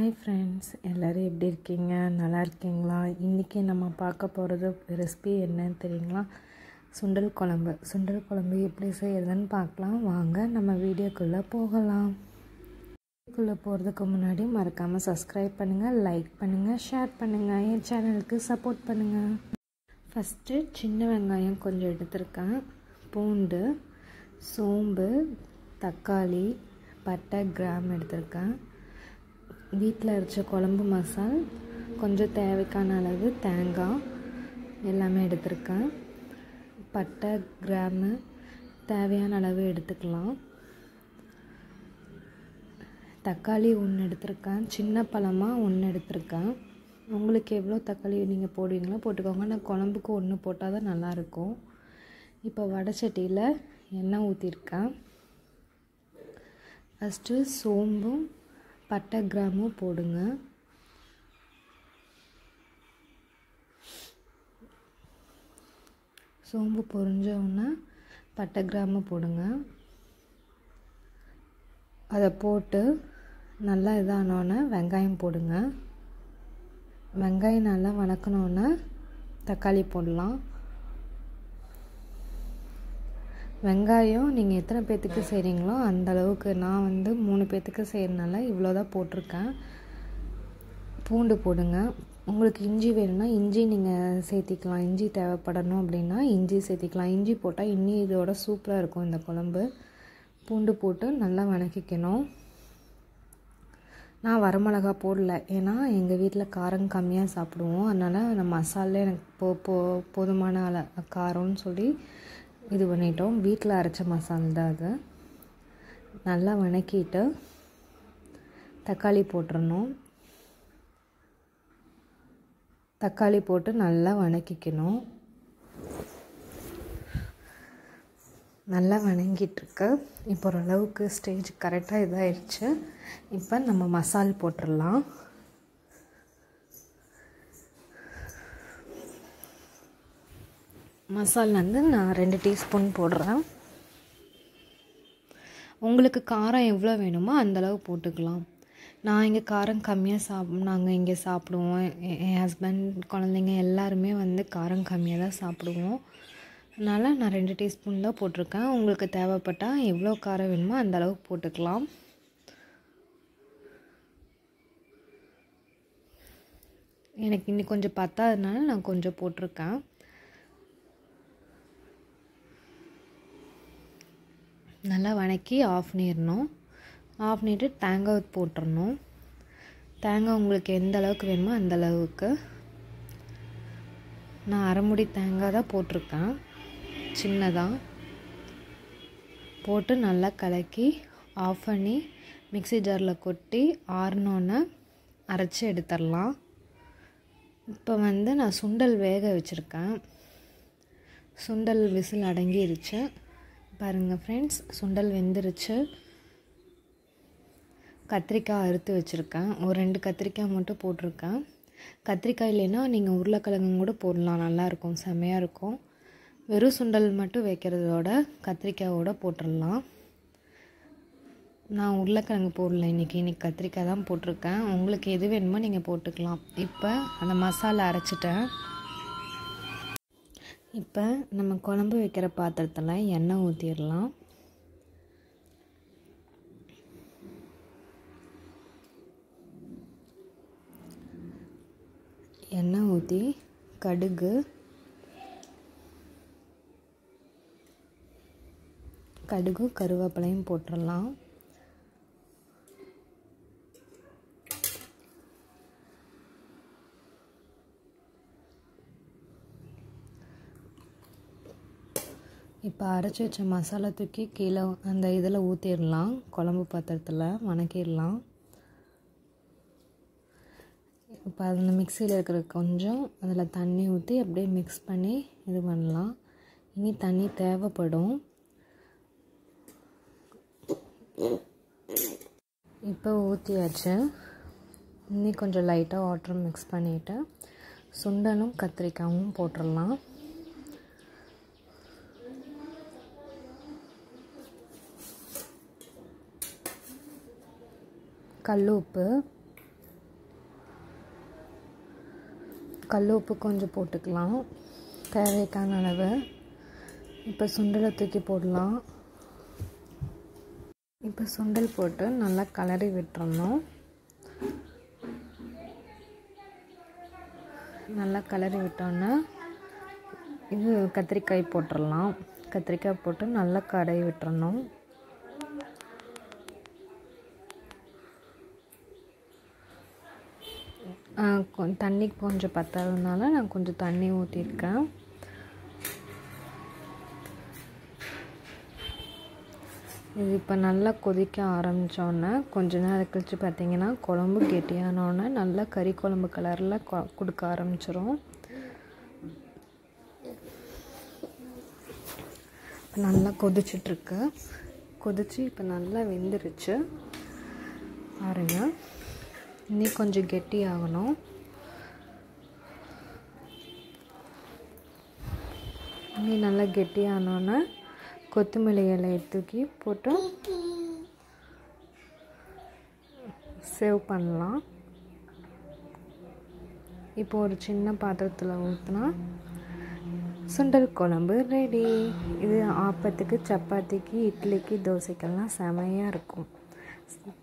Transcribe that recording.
hi friends எல்லோரும் எப்படி இருக்கீங்க நல்லா இருக்கீங்களா இன்றைக்கி நம்ம பார்க்க போகிறது ரெசிபி என்னன்னு தெரியுங்களா சுண்டல் குழம்பு சுண்டல் குழம்பு எப்படி செய்யறதுன்னு பார்க்கலாம் வாங்க நம்ம வீடியோக்குள்ளே போகலாம் வீடியோக்குள்ளே போகிறதுக்கு முன்னாடி மறக்காமல் சப்ஸ்கிரைப் பண்ணுங்கள் லைக் பண்ணுங்கள் ஷேர் பண்ணுங்கள் என் சேனலுக்கு சப்போர்ட் பண்ணுங்கள் ஃபஸ்ட்டு சின்ன வெங்காயம் கொஞ்சம் எடுத்திருக்கேன் பூண்டு சோம்பு தக்காளி பட்டை கிராம் எடுத்திருக்கேன் வீட்டில் அரைச்ச குழம்பு மசால் கொஞ்சம் தேவைக்கான அளவு தேங்காய் எல்லாமே எடுத்திருக்கேன் பட்டை கிராமு தேவையான அளவு எடுத்துக்கலாம் தக்காளி ஒன்று எடுத்திருக்கேன் சின்ன பழமாக ஒன்று எடுத்திருக்கேன் உங்களுக்கு எவ்வளோ தக்காளி நீங்கள் போடுவீங்களோ போட்டுக்கோங்க நான் குழம்புக்கு ஒன்று போட்டால் தான் நல்லாயிருக்கும் இப்போ வடைச்சட்டியில் எண்ணெய் ஊற்றிருக்கேன் ஃபஸ்ட்டு சோம்பும் பட்டை கிராமும் போடுங்க சோம்பு பொரிஞ்சோடனே பட்டை கிராமு போடுங்க அதை போட்டு நல்லா இதானோடனே வெங்காயம் போடுங்க வெங்காயம் நல்லா வணக்கினோன்னே தக்காளி போடலாம் வெங்காயம் நீங்கள் எத்தனை பேர்த்துக்கு செய்கிறீங்களோ அந்த அளவுக்கு நான் வந்து மூணு பேர்த்துக்கு செய்கிறனால இவ்வளோ தான் போட்டிருக்கேன் பூண்டு போடுங்க உங்களுக்கு இஞ்சி வேணும்னா இஞ்சி நீங்கள் சேர்த்திக்கலாம் இஞ்சி தேவைப்படணும் அப்படின்னா இஞ்சி சேர்த்திக்கலாம் இஞ்சி போட்டால் இன்னும் இதோட சூப்பராக இருக்கும் இந்த குழம்பு பூண்டு போட்டு நல்லா வணக்கிக்கணும் நான் வரமிளகா போடல ஏன்னா எங்கள் வீட்டில் காரம் கம்மியாக சாப்பிடுவோம் அதனால் நான் மசாலே எனக்கு போ போ போதுமான அள காரம்னு சொல்லி இது பண்ணிட்டோம் வீட்டில் அரைச்ச மசாலா தான் அது நல்லா வணக்கிட்டு தக்காளி போட்டுறணும் தக்காளி போட்டு நல்லா வணக்கிக்கணும் நல்லா வணங்கிட்டுருக்கு இப்போ ஓரளவுக்கு ஸ்டேஜ் கரெக்டாக இதாகிடுச்சு இப்போ நம்ம மசால் போட்டுடலாம் மசால் வந்து நான் ரெண்டு டீஸ்பூன் போடுறேன் உங்களுக்கு காரம் எவ்வளோ வேணுமோ அந்தளவு போட்டுக்கலாம் நான் இங்கே காரம் கம்மியாக சாப் நாங்கள் இங்கே சாப்பிடுவோம் என் ஹஸ்பண்ட் குழந்தைங்க எல்லாருமே வந்து காரம் கம்மியாக தான் சாப்பிடுவோம் அதனால் நான் ரெண்டு டீஸ்பூன் தான் போட்டிருக்கேன் உங்களுக்கு தேவைப்பட்டால் எவ்வளோ காரம் வேணுமோ அந்த அளவுக்கு போட்டுக்கலாம் எனக்கு இன்னி கொஞ்சம் பத்தாததுனால நான் கொஞ்சம் போட்டிருக்கேன் நல்லா வணக்கி ஆஃப் பண்ணிடணும் ஆஃப் பண்ணிவிட்டு தேங்காய் போட்டுடணும் தேங்காய் உங்களுக்கு எந்த அளவுக்கு வேணுமோ அந்த அளவுக்கு நான் அரைமுடி தேங்காய் தான் போட்டிருக்கேன் சின்னதாக போட்டு நல்லா கலக்கி ஆஃப் பண்ணி மிக்சி ஜாரில் கொட்டி ஆறினோன்னே அரைச்சி எடுத்துடலாம் இப்போ வந்து நான் சுண்டல் வேக வச்சுருக்கேன் சுண்டல் விசில் அடங்கிருச்சு பாருங்கள் ஃப்ரெண்ட்ஸ் சுண்டல் வெந்துருச்சு கத்திரிக்காய் அறுத்து வச்சுருக்கேன் ஒரு ரெண்டு கத்திரிக்காய் மட்டும் போட்டிருக்கேன் கத்திரிக்காய் இல்லைன்னா நீங்கள் உருளைக்கிழங்கு கூட போடலாம் நல்லாயிருக்கும் செம்மையாக இருக்கும் வெறும் சுண்டல் மட்டும் வைக்கிறதோட கத்திரிக்காயோட போட்டுடலாம் நான் உருளைக்கிழங்கு போடல இன்றைக்கி இன்றைக்கி கத்திரிக்காய் தான் போட்டிருக்கேன் உங்களுக்கு எது வேணுமோ நீங்கள் போட்டுக்கலாம் இப்போ அந்த மசாலா அரைச்சிட்டேன் இப்போ நம்ம குழம்பு வைக்கிற பாத்திரத்தில் எண்ணெய் ஊற்றிடலாம் எண்ணெய் ஊற்றி கடுகு கடுகு கருவேப்பிலையும் போட்டுடலாம் இப்போ அரைச்சி வச்ச மசாலா தூக்கி கீழே அந்த இதில் ஊற்றிடலாம் குழம்பு பாத்திரத்தில் வணக்கிடலாம் இப்போ அதில் மிக்சியில் இருக்கிற கொஞ்சம் அதில் தண்ணி ஊற்றி அப்படியே மிக்ஸ் பண்ணி இது பண்ணலாம் இனி தண்ணி தேவைப்படும் இப்போ ஊற்றியாச்சு இன்னி கொஞ்சம் லைட்டாக வாட்டர் மிக்ஸ் பண்ணிவிட்டு சுண்டலும் கத்திரிக்காயும் போட்டுடலாம் கல் உப்பு கல் உப்பு கொஞ்சம் போட்டுக்கலாம் தேவைக்கான அளவு இப்போ சுண்டலை தூக்கி போடலாம் இப்போ சுண்டல் போட்டு நல்லா கலரி விட்டுறணும் நல்லா கலரி விட்டோன்னே இது கத்திரிக்காய் போட்டுடலாம் கத்திரிக்காய் போட்டு நல்லா கடையை விட்டுறணும் தண்ணி கொஞ்சம் பத்தாததுனால நான் கொஞ்சம் தண்ணி ஊற்றிருக்கேன் இது இப்போ நல்லா கொதிக்க ஆரம்பித்தோன்னே கொஞ்ச நேரம் கழித்து பார்த்திங்கன்னா குழம்பு கெட்டியானோடனே நல்லா கறி குழம்பு கலரில் கொ கொடுக்க ஆரம்பிச்சிரும் இப்போ நல்லா கொதிச்சிட்ருக்கு கொதித்து இப்போ நல்லா வெந்துருச்சு பாருங்க இன்னி கொஞ்சம் கெட்டி ஆகணும் இன்னி நல்லா கெட்டியானோன்னே கொத்தமல்லி இலையை தூக்கி போட்டு சேவ் பண்ணலாம் இப்போ ஒரு சின்ன பாத்திரத்தில் ஊற்றினா சுண்டல் குழம்பு ரெடி இது ஆப்பத்துக்கு சப்பாத்திக்கு இட்லிக்கு தோசைக்கெல்லாம் செமையாக இருக்கும்